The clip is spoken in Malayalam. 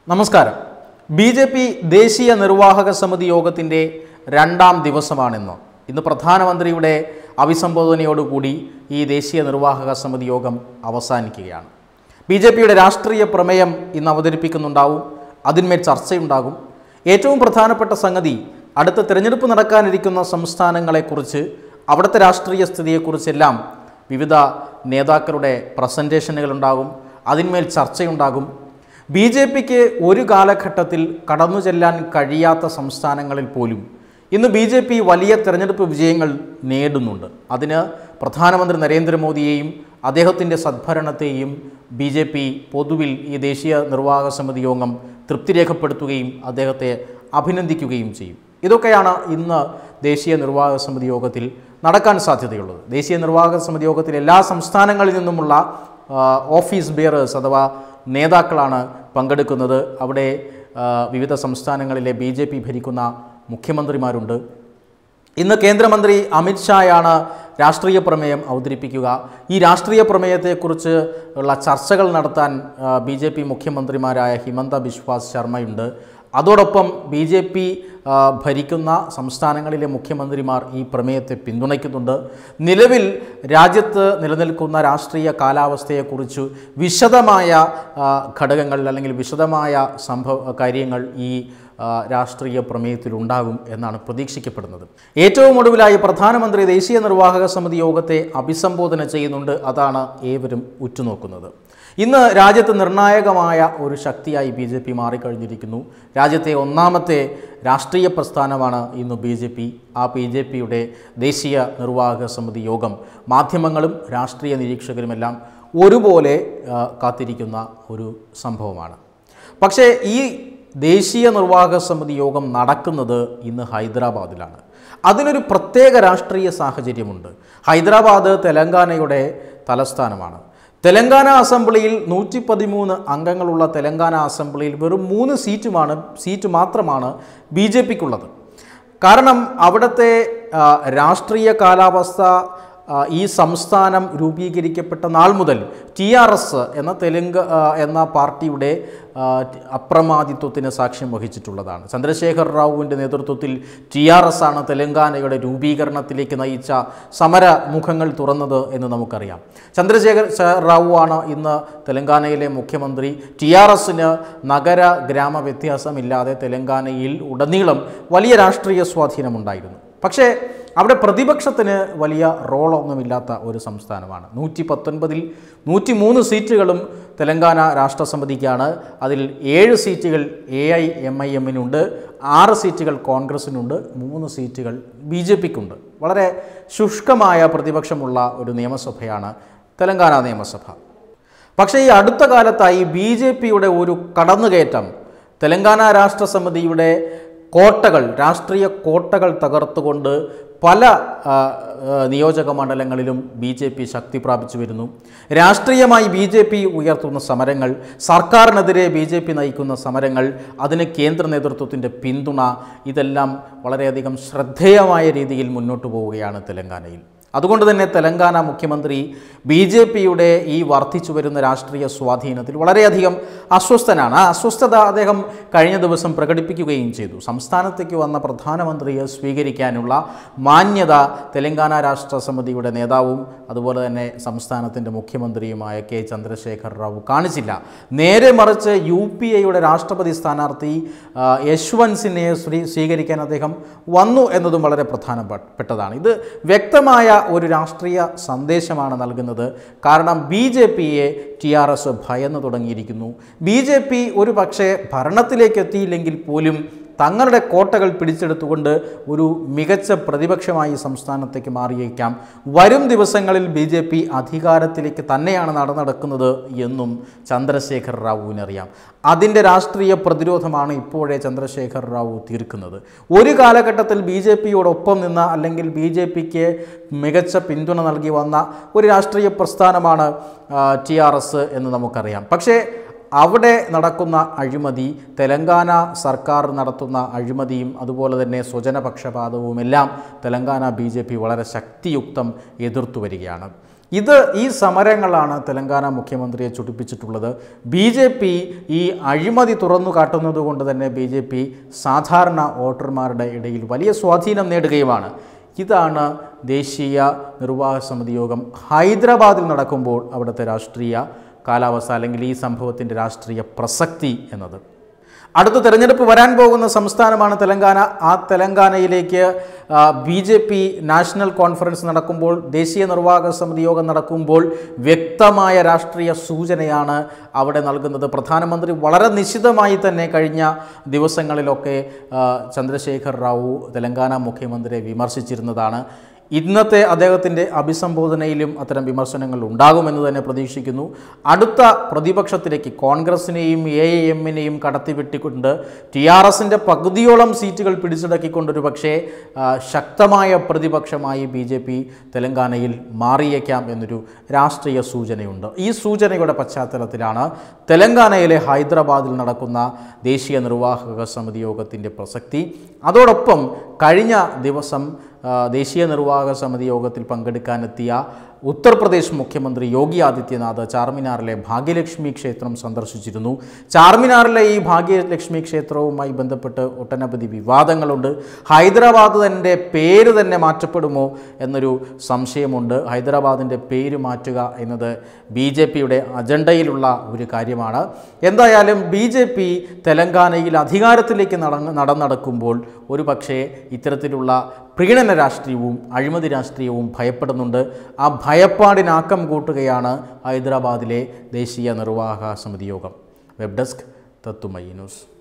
നമസ്കാരം ബി ജെ പി ദേശീയ നിർവാഹക സമിതി യോഗത്തിൻ്റെ രണ്ടാം ദിവസമാണിന്ന് ഇന്ന് പ്രധാനമന്ത്രിയുടെ അഭിസംബോധനയോടുകൂടി ഈ ദേശീയ നിർവാഹക സമിതി യോഗം അവസാനിക്കുകയാണ് ബി ജെ പിയുടെ രാഷ്ട്രീയ പ്രമേയം ഇന്ന് അവതരിപ്പിക്കുന്നുണ്ടാവും അതിന്മേൽ ചർച്ചയുണ്ടാകും ഏറ്റവും പ്രധാനപ്പെട്ട സംഗതി അടുത്ത തിരഞ്ഞെടുപ്പ് നടക്കാനിരിക്കുന്ന സംസ്ഥാനങ്ങളെക്കുറിച്ച് അവിടുത്തെ രാഷ്ട്രീയ സ്ഥിതിയെക്കുറിച്ചെല്ലാം വിവിധ നേതാക്കളുടെ പ്രസൻറ്റേഷനുകൾ ഉണ്ടാകും അതിന്മേൽ ചർച്ചയുണ്ടാകും ബി ജെ പിക്ക് ഒരു കാലഘട്ടത്തിൽ കടന്നു ചെല്ലാൻ കഴിയാത്ത സംസ്ഥാനങ്ങളിൽ പോലും ഇന്ന് ബി ജെ പി വലിയ തെരഞ്ഞെടുപ്പ് വിജയങ്ങൾ നേടുന്നുണ്ട് അതിന് പ്രധാനമന്ത്രി നരേന്ദ്രമോദിയെയും അദ്ദേഹത്തിൻ്റെ സദ്ഭരണത്തെയും ബി ജെ പി പൊതുവിൽ ഈ ദേശീയ നിർവാഹക സമിതി യോഗം തൃപ്തി രേഖപ്പെടുത്തുകയും അദ്ദേഹത്തെ അഭിനന്ദിക്കുകയും ചെയ്യും ഇതൊക്കെയാണ് ഇന്ന് ദേശീയ നിർവാഹക സമിതി യോഗത്തിൽ നടക്കാൻ സാധ്യതയുള്ളത് ദേശീയ നിർവാഹക സമിതി യോഗത്തിൽ എല്ലാ സംസ്ഥാനങ്ങളിൽ നിന്നുമുള്ള ആ, ഓഫീസ് ബിയറേഴ്സ് അഥവാ നേതാക്കളാണ് പങ്കെടുക്കുന്നത് അവിടെ ആ, വിവിധ സംസ്ഥാനങ്ങളിലെ ബി ജെ പി ഭരിക്കുന്ന മുഖ്യമന്ത്രിമാരുണ്ട് ഇന്ന് കേന്ദ്രമന്ത്രി അമിത്ഷായാണ് രാഷ്ട്രീയ പ്രമേയം അവതരിപ്പിക്കുക ഈ രാഷ്ട്രീയ പ്രമേയത്തെക്കുറിച്ച് ഉള്ള ചർച്ചകൾ നടത്താൻ ബി ജെ പി മുഖ്യമന്ത്രിമാരായ ഹിമന്ത ബിശ്വാസ് ശർമ്മയുണ്ട് അതോടൊപ്പം ബി ജെ പി ഭരിക്കുന്ന സംസ്ഥാനങ്ങളിലെ മുഖ്യമന്ത്രിമാർ ഈ പ്രമേയത്തെ പിന്തുണയ്ക്കുന്നുണ്ട് നിലവിൽ രാജ്യത്ത് നിലനിൽക്കുന്ന രാഷ്ട്രീയ കാലാവസ്ഥയെക്കുറിച്ച് വിശദമായ ആ, ഘടകങ്ങൾ അല്ലെങ്കിൽ വിശദമായ സംഭവ കാര്യങ്ങൾ ഈ ആ, രാഷ്ട്രീയ പ്രമേയത്തിലുണ്ടാകും എന്നാണ് പ്രതീക്ഷിക്കപ്പെടുന്നത് ഏറ്റവും ഒടുവിലായി പ്രധാനമന്ത്രി ദേശീയ നിർവാഹക സമിതി യോഗത്തെ അഭിസംബോധന ചെയ്യുന്നുണ്ട് അതാണ് ഏവരും ഉറ്റുനോക്കുന്നത് ഇന്ന് രാജ്യത്ത് നിർണായകമായ ഒരു ശക്തിയായി ബി ജെ പി മാറിക്കഴിഞ്ഞിരിക്കുന്നു രാജ്യത്തെ ഒന്നാമത്തെ രാഷ്ട്രീയ പ്രസ്ഥാനമാണ് ഇന്ന് ബി ജെ പി ആ ബി ജെ പിയുടെ ദേശീയ നിർവാഹക സമിതി യോഗം മാധ്യമങ്ങളും രാഷ്ട്രീയ നിരീക്ഷകരുമെല്ലാം ഒരുപോലെ ആ, കാത്തിരിക്കുന്ന ഒരു സംഭവമാണ് പക്ഷേ ഈ ദേശീയ നിർവാഹക സമിതി യോഗം നടക്കുന്നത് ഇന്ന് ഹൈദരാബാദിലാണ് അതിനൊരു പ്രത്യേക രാഷ്ട്രീയ സാഹചര്യമുണ്ട് ഹൈദരാബാദ് തെലങ്കാനയുടെ തലസ്ഥാനമാണ് തെലങ്കാന അസംബ്ലിയിൽ നൂറ്റി പതിമൂന്ന് അംഗങ്ങളുള്ള തെലങ്കാന അസംബ്ലിയിൽ വെറും മൂന്ന് സീറ്റുമാണ് സീറ്റ് മാത്രമാണ് ബി ജെ പിക്കുള്ളത് കാരണം അവിടുത്തെ ആ, രാഷ്ട്രീയ കാലാവസ്ഥ ആ, ഈ സംസ്ഥാനം രൂപീകരിക്കപ്പെട്ട നാൾ മുതൽ ടി ആർ എസ് എന്ന തെലുങ്ക് ആ, എന്ന പാർട്ടിയുടെ ആ, അപ്രമാദിത്വത്തിന് സാക്ഷ്യം വഹിച്ചിട്ടുള്ളതാണ് ചന്ദ്രശേഖർ റാവുവിൻ്റെ നേതൃത്വത്തിൽ ടി ആർ എസ് ആണ് തെലങ്കാനയുടെ രൂപീകരണത്തിലേക്ക് നയിച്ച സമര മുഖങ്ങൾ തുറന്നത് എന്ന് നമുക്കറിയാം ചന്ദ്രശേഖർ ശ- റാവു ആണ് ഇന്ന് തെലങ്കാനയിലെ മുഖ്യമന്ത്രി ടി ആർ എസിന് നഗര ഗ്രാമ വ്യത്യാസമില്ലാതെ തെലങ്കാനയിൽ ഉടനീളം വലിയ രാഷ്ട്രീയ സ്വാധീനമുണ്ടായിരുന്നു പക്ഷേ അവിടെ പ്രതിപക്ഷത്തിന് വലിയ റോളൊന്നുമില്ലാത്ത ഒരു സംസ്ഥാനമാണ് നൂറ്റി പത്തൊൻപതിൽ നൂറ്റി മൂന്ന് സീറ്റുകളും തെലങ്കാന രാഷ്ട്രസമിതിക്കാണ് അതിൽ ഏഴ് സീറ്റുകൾ എ ഐ എം ഐ എമ്മിനുണ്ട് ആറ് സീറ്റുകൾ കോൺഗ്രസിനുണ്ട് മൂന്ന് സീറ്റുകൾ ബി ജെ പിക്കുണ്ട് വളരെ ശുഷ്കമായ പ്രതിപക്ഷമുള്ള ഒരു നിയമസഭയാണ് തെലങ്കാന നിയമസഭ പക്ഷേ ഈ അടുത്ത കാലത്തായി ബി ജെ പിയുടെ ഒരു കടന്നുകയറ്റം തെലങ്കാന രാഷ്ട്രസമിതിയുടെ കോട്ടകൾ രാഷ്ട്രീയ കോട്ടകൾ തകർത്തുകൊണ്ട് പല ആ, ആ, നിയോജക മണ്ഡലങ്ങളിലും ബി ജെ പി ശക്തി പ്രാപിച്ചു വരുന്നു രാഷ്ട്രീയമായി ബി ജെ പി ഉയർത്തുന്ന സമരങ്ങൾ സർക്കാരിനെതിരെ ബി ജെ പി നയിക്കുന്ന സമരങ്ങൾ അതിന് കേന്ദ്ര നേതൃത്വത്തിൻ്റെ പിന്തുണ ഇതെല്ലാം വളരെയധികം ശ്രദ്ധേയമായ രീതിയിൽ മുന്നോട്ട് പോവുകയാണ് തെലങ്കാനയിൽ അതുകൊണ്ട് തന്നെ തെലങ്കാന മുഖ്യമന്ത്രി ബി ജെ പിയുടെ ഈ വർദ്ധിച്ചു വരുന്ന രാഷ്ട്രീയ സ്വാധീനത്തിൽ വളരെയധികം അസ്വസ്ഥനാണ് ആ അസ്വസ്ഥത അദ്ദേഹം കഴിഞ്ഞ ദിവസം പ്രകടിപ്പിക്കുകയും ചെയ്തു സംസ്ഥാനത്തേക്ക് വന്ന പ്രധാനമന്ത്രിയെ സ്വീകരിക്കാനുള്ള മാന്യത തെലങ്കാന രാഷ്ട്ര സമിതിയുടെ നേതാവും അതുപോലെ തന്നെ സംസ്ഥാനത്തിൻ്റെ മുഖ്യമന്ത്രിയുമായ കെ ചന്ദ്രശേഖർ റാവു കാണിച്ചില്ല നേരെ മറിച്ച് യു പി എയുടെ രാഷ്ട്രപതി സ്ഥാനാർത്ഥി ആ, യശ്വന്ത് സിൻഹയെ സ്വീ- സ്വീകരിക്കാൻ അദ്ദേഹം വന്നു എന്നതും വളരെ പ്രധാനപ്പെട്ടതാണ് ഇത് വ്യക്തമായ ഒരു രാഷ്ട്രീയ സന്ദേശമാണ് നൽകുന്നത് കാരണം ബി ജെ പിയെ ടി ആർ എസ് ഭയന്നു തുടങ്ങിയിരിക്കുന്നു ബി ജെ പി ഒരു പക്ഷേ ഭരണത്തിലേക്ക് എത്തിയില്ലെങ്കിൽ പോലും തങ്ങളുടെ കോട്ടകൾ പിടിച്ചെടുത്തുകൊണ്ട് ഒരു മികച്ച പ്രതിപക്ഷമായി സംസ്ഥാനത്തേക്ക് മാറിയേക്കാം വരും ദിവസങ്ങളിൽ ബി ജെ പി അധികാരത്തിലേക്ക് തന്നെയാണ് നടന്നടക്കുന്നത് എന്നും ചന്ദ്രശേഖർ റാവുവിനറിയാം അതിൻ്റെ രാഷ്ട്രീയ പ്രതിരോധമാണ് ഇപ്പോഴേ ചന്ദ്രശേഖർ റാവു തീർക്കുന്നത് ഒരു കാലഘട്ടത്തിൽ ബി ജെ പിയോടൊപ്പം നിന്ന അല്ലെങ്കിൽ ബി ജെ പിക്ക് മികച്ച പിന്തുണ നൽകി വന്ന ഒരു രാഷ്ട്രീയ പ്രസ്ഥാനമാണ് ടി ആർ എസ് എന്ന് നമുക്കറിയാം പക്ഷേ അവിടെ നടക്കുന്ന അഴിമതി തെലങ്കാന സർക്കാർ നടത്തുന്ന അഴിമതിയും അതുപോലെ തന്നെ സ്വജനപക്ഷപാതവുമെല്ലാം തെലങ്കാന ബി ജെ പി വളരെ ശക്തിയുക്തം എതിർത്തു വരികയാണ് ഇത് ഈ സമരങ്ങളാണ് തെലങ്കാന മുഖ്യമന്ത്രിയെ ചുടിപ്പിച്ചിട്ടുള്ളത് ബി ജെ പി ഈ അഴിമതി തുറന്നു കാട്ടുന്നത് കൊണ്ട് തന്നെ ബി ജെ പി സാധാരണ വോട്ടർമാരുടെ ഇടയിൽ വലിയ സ്വാധീനം നേടുകയുമാണ് ഇതാണ് ദേശീയ നിർവാഹക സമിതി യോഗം ഹൈദരാബാദിൽ നടക്കുമ്പോൾ അവിടുത്തെ രാഷ്ട്രീയ കാലാവസ്ഥ അല്ലെങ്കിൽ ഈ സംഭവത്തിൻ്റെ രാഷ്ട്രീയ പ്രസക്തി എന്നത് അടുത്ത തെരഞ്ഞെടുപ്പ് വരാൻ പോകുന്ന സംസ്ഥാനമാണ് തെലങ്കാന ആ തെലങ്കാനയിലേക്ക് B J P national conference നടക്കുമ്പോൾ ദേശീയ നിർവാഹക സമിതി യോഗം നടക്കുമ്പോൾ വ്യക്തമായ രാഷ്ട്രീയ സൂചനയാണ് അവിടെ നൽകുന്നത് പ്രധാനമന്ത്രി വളരെ നിശിതമായി തന്നെ കഴിഞ്ഞ ദിവസങ്ങളിലൊക്കെ ആ, ചന്ദ്രശേഖർ റാവു തെലങ്കാന മുഖ്യമന്ത്രിയെ വിമർശിച്ചിരുന്നതാണ് ഇന്നത്തെ അദ്ദേഹത്തിൻ്റെ അഭിസംബോധനയിലും അത്തരം വിമർശനങ്ങൾ ഉണ്ടാകുമെന്ന് തന്നെ പ്രതീക്ഷിക്കുന്നു അടുത്ത പ്രതിപക്ഷത്തിലേക്ക് കോൺഗ്രസിനെയും എ എ എമ്മിനെയും കടത്തിവെട്ടിക്കൊണ്ട് ടി ആർ എസിൻ്റെ പകുതിയോളം സീറ്റുകൾ പിടിച്ചടക്കിക്കൊണ്ടൊരു പക്ഷേ ആ, ശക്തമായ പ്രതിപക്ഷമായി ബി ജെ പി തെലങ്കാനയിൽ മാറിയേക്കാം എന്നൊരു രാഷ്ട്രീയ സൂചനയുണ്ട് ഈ സൂചനയുടെ പശ്ചാത്തലത്തിലാണ് തെലങ്കാനയിലെ ഹൈദരാബാദിൽ നടക്കുന്ന ദേശീയ നിർവാഹക സമിതി യോഗത്തിൻ്റെ പ്രസക്തി അതോടൊപ്പം കഴിഞ്ഞ ദിവസം ആ, ദേശീയ നിർവാഹക സമിതി യോഗത്തിൽ പങ്കെടുക്കാനെത്തിയ ഉത്തർപ്രദേശ് മുഖ്യമന്ത്രി യോഗി ആദിത്യനാഥ് ചാർമിനാറിലെ ഭാഗ്യലക്ഷ്മി ക്ഷേത്രം സന്ദർശിച്ചിരുന്നു ചാർമിനാറിലെ ഈ ഭാഗ്യലക്ഷ്മി ക്ഷേത്രവുമായി ബന്ധപ്പെട്ട് ഒട്ടനവധി വിവാദങ്ങളുണ്ട് ഹൈദരാബാദ് തൻ്റെ പേര് തന്നെ മാറ്റപ്പെടുമോ എന്നൊരു സംശയമുണ്ട് ഹൈദരാബാദിൻ്റെ പേര് മാറ്റുക എന്നത് ബി ജെ പിയുടെ അജണ്ടയിലുള്ള ഒരു കാര്യമാണ് എന്തായാലും ബി ജെ പി തെലങ്കാനയിൽ അധികാരത്തിലേക്ക് നടന്ന് നടന്നടക്കുമ്പോൾ ഒരു പക്ഷേ ഇത്തരത്തിലുള്ള പ്രീണന രാഷ്ട്രീയവും അഴിമതി രാഷ്ട്രീയവും ഭയപ്പെടുന്നുണ്ട് ആ ഭയപ്പാടിനാക്കം കൂട്ടുകയാണ് ഹൈദരാബാദിലെ ദേശീയ നിർവാഹക സമിതി യോഗം വെബ് ഡെസ്ക് തത്തുമൈ ന്യൂസ്